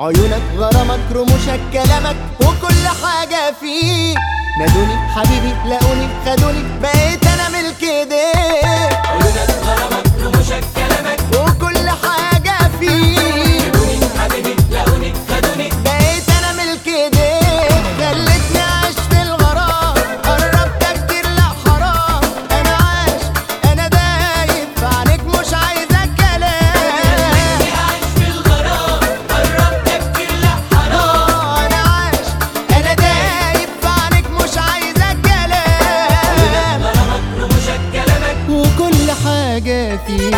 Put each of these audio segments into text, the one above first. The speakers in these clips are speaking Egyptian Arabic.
عيونك غرامك رموشك كلامك وكل حاجة فيك نادوني حبيبي لاقوني خدوني بقيت انا ملك ايديك عيونك غرامك رموشك كلامك وكل حاجة فيك خدوني حبيبي لاقوني خدوني بقيت انا ملك ايديك خلتني اعيش في الغرام قربت كتير لا حرام انا عايش انا دايب في عينيك مش عايزة كلام عايش في الغرام قربت كتير لا حرام انا عايش انا دايب في عينيك مش عايزة كلام غرامك رموشك كلامك وكل حاجة فيك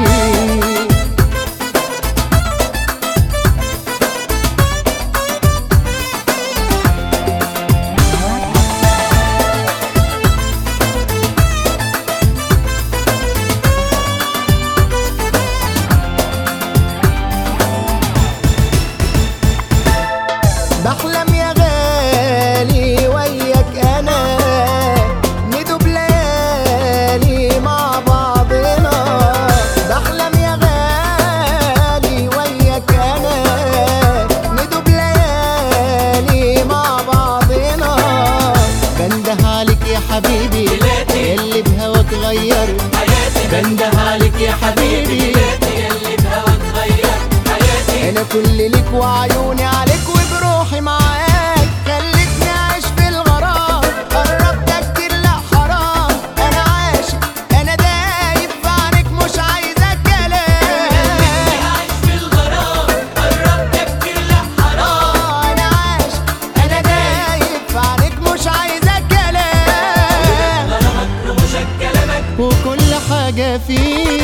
بحلم يا غالي وياك انا ندوب ليالي مع بعضنا بحلم يا غالي وياك انا ندوب ليالي مع بعضنا بنده عليك يا حبيبي بلادي. اللي بهواك غيرت حياتي بنده عليك يا حبيبي بلادي اللي بهوا تغير حياتي انا كل ليك وعيوني عليك وبروحي معاك خلتني اعيش في الغرام قربت كتير لا حرام انا عاشق انا دايب في عينيك مش عايزه كلام عايش في الغرام قربت كتير لا حرام انا عاشق انا دايب في عينيك مش عايزه كلام غرامك رموشك كلامك وكل حاجه فيك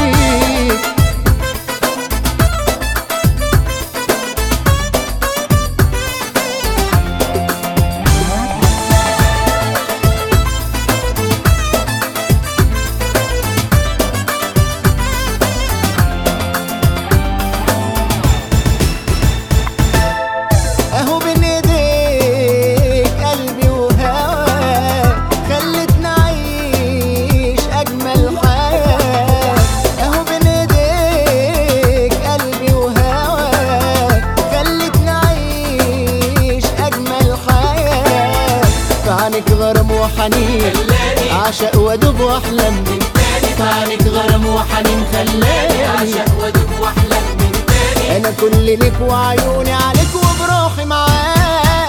اهو بين ايديك قلبي وهواك خلتني اعيش اجمل حياه اهو بين ايديك قلبي وهواك خلتني اعيش اجمل حياه في عينك غرام وحنين خلاني اعشق وادوب واحلم تاني في عينك غرام وحنين خلاني اعشق وادوب واحلم من تاني انا كل ليك وعيوني عليك وبروحي معاك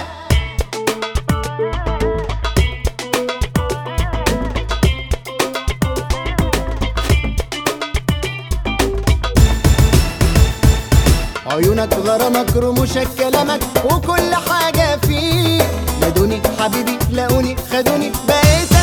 عيونك غرامك رموشك كلامك وكل حاجة فيك نادوني حبيبي لاقوني خدوني بقيت